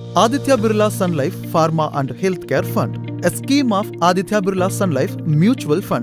Aditya Birla Sun Life Pharma and Healthcare Fund, a scheme of Aditya Birla Sun Life Mutual Fund.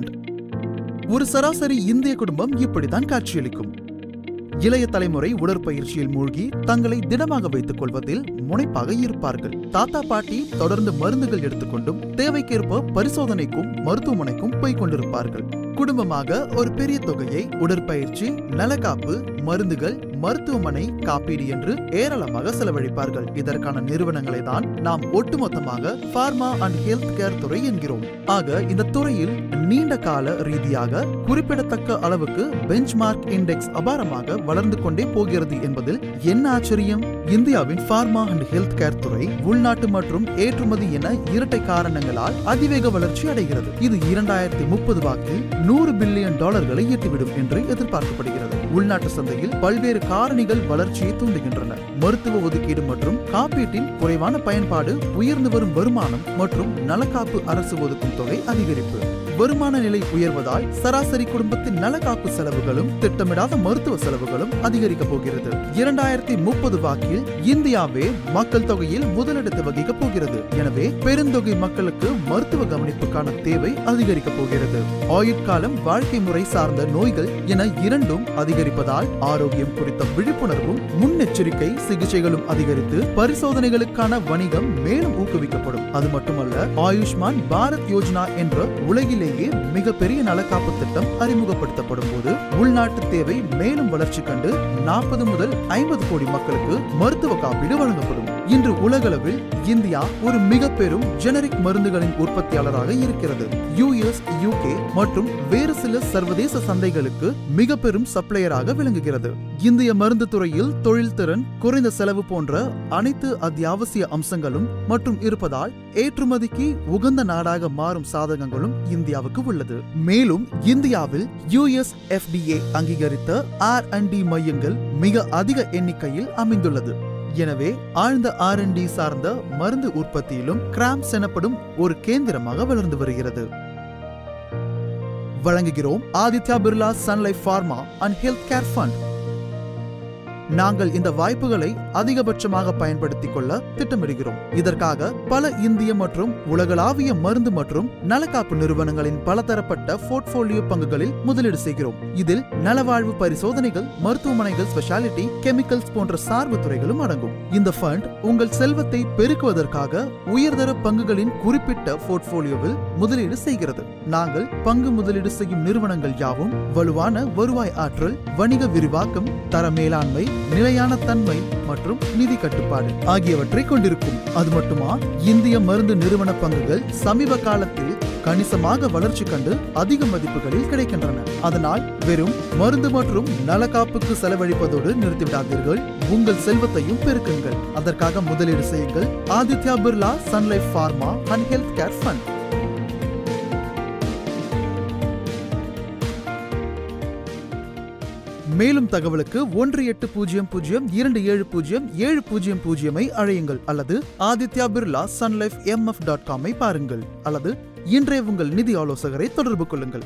ஒரு சராசரி இந்திய குடும்பம் இப்படித்தான் காட்சியளிக்கும் இளைய தலைமுறை உடற்பயிற்சியில் மூழ்கி தங்களை திடமாக வைத்துக் கொள்வதில் முனைப்பாக இருப்பார்கள் தாத்தா பாட்டி தொடர்ந்து மருந்துகள் எடுத்துக்கொண்டும் தேவைக்கேற்ப பரிசோதனைக்கும் மருத்துவமனைக்கும் போய்க் கொண்டிருப்பார்கள் குடும்பமாக ஒரு பெரிய தொகையை உடற்பயிற்சி நலக்காப்பு மருந்துகள் மருத்துவமனை காப்பீடு என்று ஏராளமாக செலவழிப்பார்கள் இதற்கான நிறுவனங்களை தான் நாம் ஒட்டுமொத்தமாக பார்மா அண்ட் ஹெல்த் கேர் துறை என்கிறோம் ஆக இந்த துறையில் நீண்ட கால ரீதியாக குறிப்பிடத்தக்க அளவுக்கு பெஞ்ச்மார்க் இண்டெக்ஸ் அபாரமாக வளர்ந்து கொண்டே போகிறது என்பதில் என்ன ஆச்சரியம் இந்தியாவின் பார்மா அண்ட் ஹெல்த் கேர் துறை உள்நாட்டு மற்றும் ஏற்றுமதி என இரட்டை காரணங்களால் அதிவேக வளர்ச்சி அடைகிறது இது இரண்டாயிரத்தி முப்பது வாக்கில் நூறு பில்லியன் டாலர்களை எட்டிவிடும் என்று எதிர்பார்க்கப்படுகிறது உள்நாட்டு சந்தையில் பல்வேறு காரணிகள் வளர்ச்சியை தூண்டுகின்றன மருத்துவ ஒதுக்கீடு மற்றும் காப்பீட்டின் குறைவான பயன்பாடு உயர்ந்து வரும் வருமானம் மற்றும் நலக்காப்பு அரசு ஒதுக்கும் தொகை அதிகரிப்பு வருமான நிலை உயர்வதால் சராசரி குடும்பத்தின் நலக்காப்பு செலவுகளும் திட்டமிடாத மருத்துவ செலவுகளும் அதிகரிக்க போகிறது இரண்டாயிரத்தி முப்பது வாக்கில் இந்தியாவே மக்கள் தொகையில் முதலிடத்தை வகிக்க போகிறது எனவே பெருந்தொகை மக்களுக்கு மருத்துவ கவனிப்புக்கான தேவை அதிகரிக்க போகிறது ஆயுட்காலம் வாழ்க்கை முறை சார்ந்த நோய்கள் என இரண்டும் அதிகரிப்பதால் ஆரோக்கியம் குறித்த விழிப்புணர்வும் முன்னெச்சரிக்கை சிகிச்சைகளும் அதிகரித்து பரிசோதனைகளுக்கான வணிகம் மேலும் ஊக்குவிக்கப்படும் அது மட்டுமல்ல ஆயுஷ்மான் பாரத் யோஜனா என்ற உலகிலேயே மிகப்பெரிய நலக்காப்பு திட்டம் அறிமுகப்படுத்தப்படும் போது உள்நாட்டு தேவை மேலும் வளர்ச்சி கண்டு நாற்பது முதல் ஐம்பது கோடி மக்களுக்கு மருத்துவ காப்பீடு வழங்கப்படும் இன்று உலகளவில் இந்தியா ஒரு மிக பெரும் ஜெனரிக் மருந்துகளின் உற்பத்தியாளராக இருக்கிறது யுஎஸ் யூகே மற்றும் வேறு சில சர்வதேச சந்தைகளுக்கு மிக பெரும் சப்ளையராக விளங்குகிறது இந்திய மருந்து துறையில் தொழில்திறன் குறைந்த செலவு போன்ற அனைத்து அத்தியாவசிய அம்சங்களும் மற்றும் இருப்பதால் ஏற்றுமதிக்கு உகந்த நாடாக மாறும் சாதகங்களும் இந்தியாவுக்கு உள்ளது மேலும் இந்தியாவில் யுஎஸ் எஃப்டிஏ அங்கீகரித்த ஆர் அண்ட் டி மையங்கள் மிக அதிக எண்ணிக்கையில் அமைந்துள்ளது எனவே ஆழ்ந்த ஆர் டி சார்ந்த மருந்து உற்பத்தியிலும் கிராம்ஸ் எனப்படும் ஒரு கேந்திரமாக வளர்ந்து வருகிறது வழங்குகிறோம் Aditya Birla Sun Life pharma and health care fund நாங்கள் இந்த வாய்ப்புகளை அதிகபட்சமாக பயன்படுத்திக் கொள்ள திட்டமிடுகிறோம் இதற்காக பல இந்திய மற்றும் உலகளாவிய மருந்து மற்றும் நலக்காப்பு நிறுவனங்களின் பலதரப்பட்ட போர்ட்போலியோ பங்குகளில் முதலீடு செய்கிறோம் இதில் நலவாழ்வு பரிசோதனைகள் மருத்துவமனைகள் ஸ்பெஷாலிட்டி கெமிக்கல்ஸ் போன்ற சார்பு துறைகளும் அடங்கும் இந்த ஃபண்ட் உங்கள் செல்வத்தை பெருக்குவதற்காக உயர்தர பங்குகளின் குறிப்பிட்ட போர்ட்போலியோவில் முதலீடு செய்கிறது நாங்கள் பங்கு முதலீடு செய்யும் நிறுவனங்கள் யாவும் வலுவான வருவாய் ஆற்றல் வணிக விரிவாக்கம் தர மேலாண்மை நிலையான தன்மை மற்றும் நிதி கட்டுப்பாடு ஆகியவற்றை கொண்டிருக்கும் அது மட்டுமா இந்திய மருந்து நிறுவன பங்குகள் சமீப காலத்தில் கணிசமாக வளர்ச்சி கண்டு அதிக மதிப்புகளில் கிடைக்கின்றன அதனால் வெறும் மருந்து மற்றும் நலக்காப்புக்கு செலவழிப்பதோடு நிறுத்திவிடாதீர்கள் உங்கள் செல்வத்தையும் பெருக்குங்கள் அதற்காக முதலீடு செய்யுங்கள் Aditya Birla Sun Life pharma and health care fund மேலும் தகவலுக்கு ஒன்று எட்டு பூஜ்ஜியம் பூஜ்ஜியம் இரண்டு ஏழு பூஜ்ஜியம் ஏழு பூஜ்ஜியம் பூஜ்ஜியமை அழையுங்கள் அல்லது Aditya Birla Sun Life MF dot காமை பாருங்கள் அல்லது இன்றைய உங்கள் நிதி ஆலோசகரை தொடர்பு கொள்ளுங்கள்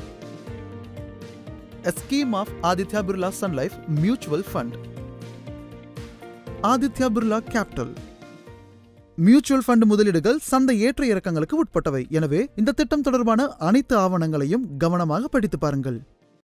A scheme of Aditya Birla Sun Life Mutual Fund. Aditya Birla capital mutual fund முதலீடுகள் சந்தை ஏற்ற இறக்கங்களுக்கு உட்பட்டவை எனவே இந்த திட்டம் தொடர்பான அனைத்து ஆவணங்களையும் கவனமாக படித்து பாருங்கள்